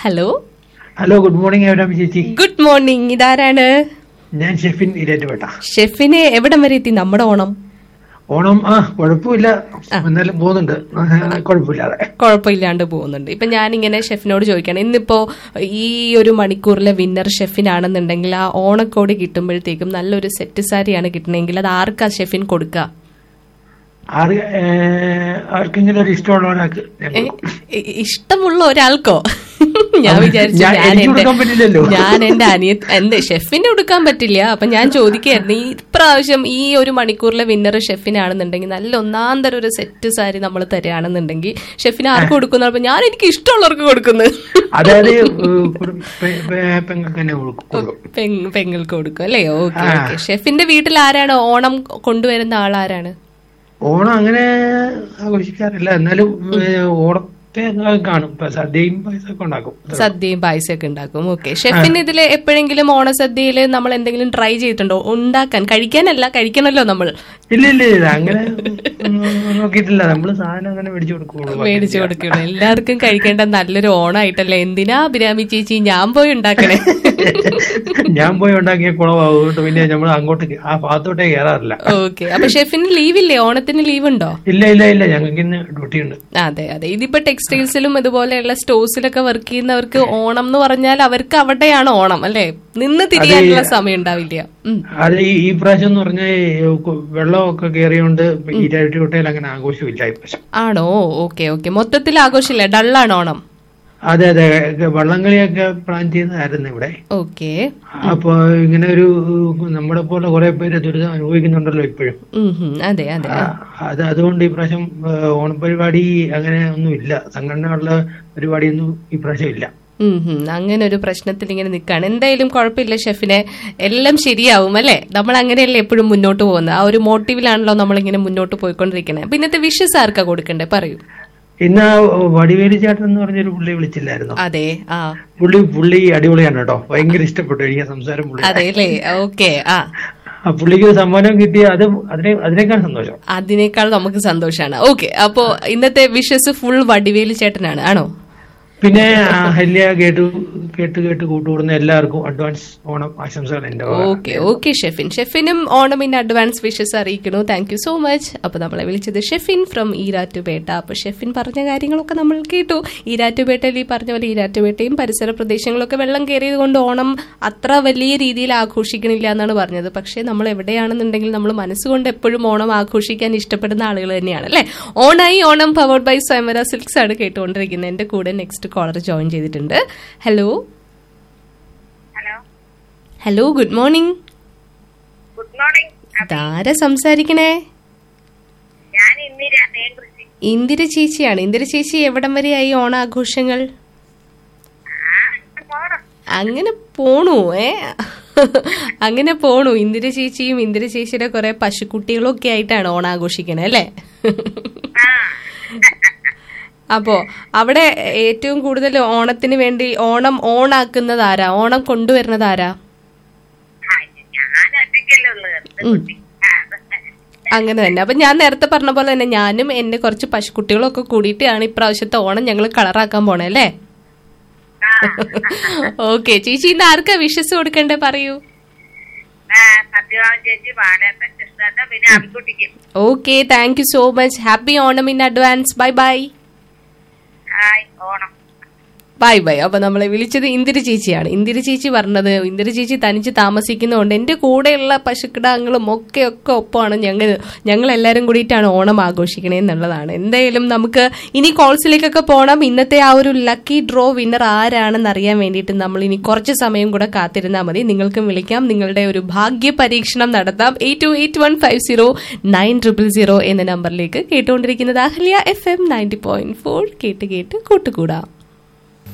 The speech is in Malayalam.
ഹലോ ഹലോ ഗുഡ് മോർണിംഗ് എവിടാ ചേച്ചി ഗുഡ് മോർണിംഗ് ഇതാരാണ് ഞാൻ ഷെഫിൻ ഇരേറ്റുപേട്ട ഷെഫിനെ എവിടം വരെ എത്തി നമ്മുടെ ഓണം ഓണം ആ കുഴപ്പമില്ല എന്നാലും പോകുന്നുണ്ട് ആ, കുഴപ്പമില്ലാതെ കുഴപ്പമില്ലാണ്ട് പോകുന്നുണ്ട് ഇപ്പൊ ഞാനിങ്ങനെ ഷെഫിനോട് ചോദിക്കണം ഇന്നിപ്പോ ഈ ഒരു മണിക്കൂറിലെ വിന്നർ ഷെഫിനാണെന്നുണ്ടെങ്കിൽ ആ ഓണക്കോടി കിട്ടുമ്പോഴത്തേക്കും നല്ലൊരു സെറ്റ് സാരിയാണ് കിട്ടണമെങ്കിൽ അത് ആർക്കാ ഷെഫിൻ കൊടുക്കുക ആറ് ഏ, ആർക്കെങ്കിലും ഒരു ഇഷ്ടമുള്ള ഒരാൾക്ക് ഞാൻ ഏ, കൊടുക്കും. ഇ- ഇഷ്ടമുള്ള ഒരാൾക്കോ ഞാൻ വിചാരിച്ചു ഞാൻ- ഞാൻ എനിക്ക് എന്റെ കൊടുക്കാൻ പറ്റില്ലല്ലോ. ഞാൻ എന്റെ അനിയ എന്റെ ഷെഫിന്റെ കൊടുക്കാൻ പറ്റില്ല അപ്പൊ ഞാൻ ചോദിക്കായിരുന്നു ഈ ഇപ്രാവശ്യം ഈ ഒരു മണിക്കൂറിലെ വിന്നർ ഷെഫിനാണെന്നുണ്ടെങ്കിൽ നല്ല ഒന്നാം തരം ഒരു സെറ്റ് സാരി നമ്മൾ തരികയാണെന്നുണ്ടെങ്കിൽ ഷെഫിന് ആർക്ക് കൊടുക്കുന്നു അപ്പൊ ഞാൻ എനിക്ക് ഇഷ്ടമുള്ളവർക്ക് കൊടുക്കുന്നു അതായത് ഏ, കുടും- പെ- പെ- പെങ്ങൾക്ക് തന്നെ കൊടുക്കും കൊടുക്കും. പെങ്- പെങ്ങൾക്ക് കൊടുക്കും അല്ലേ ഓക്കെ ആ. ഓക്കെ ഷെഫിന്റെ വീട്ടിൽ ആരാണ് ഓണം കൊണ്ടുവരുന്ന ആളാരാണ് ഓണം അങ്ങനെ ആഘോഷിക്കാറില്ല എന്നാലും ഏ, ഓണത്തെ കാണും ഇപ്പൊ സദ്യയും പായസമൊക്കെ ഉണ്ടാക്കും സദ്യയും പായസമൊക്കെ ഉണ്ടാക്കും ഓക്കെ ഷെഫിന് ഇതിൽ എപ്പോഴെങ്കിലും ഓണസദ്യയിൽ നമ്മൾ എന്തെങ്കിലും ട്രൈ ചെയ്തിട്ടുണ്ടോ ഉണ്ടാക്കാൻ കഴിക്കാനല്ല കഴിക്കണല്ലോ നമ്മൾ ഇല്ല ഇല്ല ഇല്ല അങ്ങനെ ഒന്നും നോക്കിയിട്ടില്ല നമ്മള് സാധനം അങ്ങനെ മേടിച്ചു കൊടുക്കുള്ളൂ മേടിച്ചു കൊടുക്കണം എല്ലാവർക്കും കഴിക്കേണ്ട നല്ലൊരു ഓണായിട്ടല്ലേ എന്തിനാ അഭിരാമി ചേച്ചി ഞാൻ പോയി ഉണ്ടാക്കണേ ഞാൻ പോയി ഉണ്ടാക്കിയ കുളമാവും അതുകൊണ്ട് പിന്നെ നമ്മൾ അങ്ങോട്ട് കേ- ആ ഭാഗത്തോട്ടേ കയറാറില്ല ഓക്കെ അപ്പൊ ഷെഫിന് ലീവില്ലേ ഓണത്തിന് ലീവ് ഉണ്ടോ ഇല്ല ഇല്ല ഇല്ല ഞങ്ങൾക്ക് ഇന്ന് ഡ്യൂട്ടി ഉണ്ട് അതെ അതെ ഇതിപ്പോ ടെക്സ്റ്റൈൽസിലും ഇതുപോലെയുള്ള സ്റ്റോഴ്സിലൊക്കെ വർക്ക് ചെയ്യുന്നവർക്ക് ഓണം എന്ന് പറഞ്ഞാൽ അവർക്ക് അവിടെയാണ് ഓണം അല്ലേ നിന്ന് തിരിയാനുള്ള സമയം ഉണ്ടാവില്ല ഉം. അത് ഈ ഈ പ്രാവശ്യം എന്ന് പറഞ്ഞാൽ വെള്ളമൊക്കെ കയറിയോണ്ട് ഈരാട്ടി കോട്ടയിൽ അങ്ങനെ ആഘോഷമില്ല ഈ പ്രാവശ്യം ആണോ ഓക്കെ ഓക്കെ മൊത്തത്തിൽ ആഘോഷമില്ല ഡള്ളാണ് ഓണം അതെ അതെ വള്ളംകളിയൊക്കെ പ്ലാൻ ചെയ്തതായിരുന്നു ഇവിടെ ഓക്കെ അപ്പൊ ഇങ്ങനെ ഒരു നമ്മളെ പോലെ കുറെ പേര് ദുരിതം അനുഭവിക്കുന്നുണ്ടല്ലോ ഇപ്പോഴും അതെ അതെ ആ, അത് അതുകൊണ്ട് ഈ പ്രാവശ്യം ഏഹ്, ഓണപരിപാടി അങ്ങനെ ഒന്നും ഇല്ല സംഘടനകളുടെ പരിപാടിയൊന്നും ഈ പ്രാവശ്യം ഇല്ല ഉം ഹും. അങ്ങനെ ഒരു പ്രശ്നത്തിൽ ഇങ്ങനെ നിൽക്കുകയാണ് എന്തായാലും കുഴപ്പമില്ല ഷെഫിനെ എല്ലാം ശരിയാവും അല്ലേ നമ്മൾ അങ്ങനെയല്ലേ എപ്പോഴും മുന്നോട്ട് പോകുന്നത് ആ ഒരു മോട്ടീവിലാണല്ലോ നമ്മളിങ്ങനെ മുന്നോട്ട് പോയിക്കൊണ്ടിരിക്കുന്നത് അപ്പൊ ഇന്നത്തെ വിഷസ് ആർക്കാ കൊടുക്കണ്ടേ പറയൂ ഇന്ന് ആ വടിവേലി ചേട്ടൻ എന്ന് പറഞ്ഞൊരു പുള്ളി വിളിച്ചില്ലായിരുന്നു അതെ ആ പുള്ളി പുള്ളി അടിപൊളിയാണ് കേട്ടോ ഭയങ്കര ഇഷ്ടപ്പെട്ടു എനിക്ക് സംസാരം പുള്ളി അതെ അല്ലേ ഓക്കെ ആ ആ പുള്ളിക്ക് ഒരു സമ്മാനം കിട്ടിയ അത് അതിനെ അതിനേക്കാൾ സന്തോഷം അതിനേക്കാൾ നമുക്ക് സന്തോഷാണ് ഓക്കെ അപ്പോ ഇന്നത്തെ വിഷസ് ഫുൾ വടിവേലി ചേട്ടനാണ് ആണോ പിന്നെ ആ, ഹല്യ കേട്ടു കേട്ട് കേട്ട് കൂട്ടുകൂടുന്ന എല്ലാവർക്കും അഡ്വാൻസ് ഓണം ആശംസകൾ എന്റെ വക. ഓക്കെ ഓക്കെ ഷെഫിൻ ഷെഫിനും ഓണം ഇൻ അഡ്വാൻസ് വിഷസ് അറിയിക്കുന്നു താങ്ക് യു സോ മച്ച് അപ്പൊ നമ്മളെ വിളിച്ചത് ഷെഫിൻ ഫ്രം ഈരാറ്റുപേട്ട അപ്പൊ ഷെഫിൻ പറഞ്ഞ കാര്യങ്ങളൊക്കെ നമ്മൾ കേട്ടു ഈരാറ്റുപേട്ടയിൽ ഈ പറഞ്ഞ പോലെ ഈരാറ്റുപേട്ടയും പരിസര പ്രദേശങ്ങളൊക്കെ വെള്ളം കയറിയത് കൊണ്ട് ഓണം അത്ര വലിയ രീതിയിൽ ആഘോഷിക്കണില്ല എന്നാണ് പറഞ്ഞത് പക്ഷേ നമ്മൾ എവിടെയാണെന്നുണ്ടെങ്കിൽ നമ്മൾ മനസ്സുകൊണ്ട് എപ്പോഴും ഓണം ആഘോഷിക്കാൻ ഇഷ്ടപ്പെടുന്ന ആളുകൾ തന്നെയാണ് അല്ലെ ഓണായി Onam powered by Swayamvara silks ആണ് കേട്ടുകൊണ്ടിരിക്കുന്നത് എന്റെ കൂടെ നെക്സ്റ്റ് കോളർ ജോയിൻ ചെയ്തിട്ടുണ്ട് hello hello hello good morning good morning ഇതാരാ സംസാരിക്കണേ ഞാൻ ഇന്ദിര നേകൃഷി ഇന്ദിര ചേച്ചിയാണ് ഇന്ദിര ചേച്ചി എവിടം വരെയായി ഓണാഘോഷങ്ങൾ പോണം അങ്ങനെ പോണു ഏ അങ്ങനെ പോണു ഇന്ദിര ചേച്ചിയും ഇന്ദിര ചേച്ചിയുടെ കുറെ പശുക്കുട്ടികളും ഒക്കെ ആയിട്ടാണ് ഓണാഘോഷിക്കണേ അല്ലേ ആ അപ്പോ അവിടെ ഏറ്റവും കൂടുതൽ ഓണത്തിന് വേണ്ടി ഓണം ഓണാക്കുന്നത് ആരാ ഓണം കൊണ്ടുവരുന്നത് ആരാ ആ, ഞാൻ ഒറ്റയ്ക്കല്ലേ ഉള്ളു എന്ത് കുട്ടി ആ, അങ്ങനെ തന്നെ അപ്പൊ ഞാൻ നേരത്തെ പറഞ്ഞ പോലെ തന്നെ ഞാനും എന്റെ കുറച്ച് പശുക്കുട്ടികളൊക്കെ കൂടിയിട്ടാണ് ഇപ്രാവശ്യത്തെ ഓണം ഞങ്ങൾ കളറാക്കാൻ പോണേ അല്ലേ ആ, ഓക്കെ ചേച്ചി ഇന്ന് ആർക്കാ വിഷസ് കൊടുക്കണ്ടേ പറയൂ ആ, സത്യഭാമൻ ചേച്ചി പാടേട്ടൻ കൃഷ്ണേട്ടൻ പിന്നെ അവിക്കുട്ടിക്ക് okay thank you so much happy Onam in advance bye bye hi Onam bye bye അപ്പൊ നമ്മളെ വിളിച്ചത് ഇന്ദിര ചേച്ചിയാണ് ഇന്ദിര ചേച്ചി പറഞ്ഞത് ഇന്ദിര ചേച്ചി തനിച്ച് താമസിക്കുന്നതുകൊണ്ട് എന്റെ കൂടെയുള്ള പശുക്കിടാങ്ങളും ഒക്കെ ഒക്കെ ഒപ്പമാണ് ഞങ്ങൾ ഞങ്ങൾ എല്ലാവരും കൂടിയിട്ടാണ് ഓണം ആഘോഷിക്കണേ എന്നുള്ളതാണ് എന്തായാലും നമുക്ക് ഇനി കോൾസിലേക്കൊക്കെ പോകണം ഇന്നത്തെ ആ ഒരു ലക്കി ഡ്രോ വിന്നർ ആരാണെന്ന് അറിയാൻ വേണ്ടിയിട്ട് നമ്മൾ ഇനി കുറച്ച് സമയം കൂടെ കാത്തിരുന്നാൽ മതി നിങ്ങൾക്കും വിളിക്കാം നിങ്ങളുടെ ഒരു ഭാഗ്യ പരീക്ഷണം നടത്താം eight two eight one five zero nine triple zero എന്ന നമ്പറിലേക്ക് കേട്ടുകൊണ്ടിരിക്കുന്നത് Ahalya F M ninety point four കേട്ട് കേട്ട് കൂട്ടുകൂടാം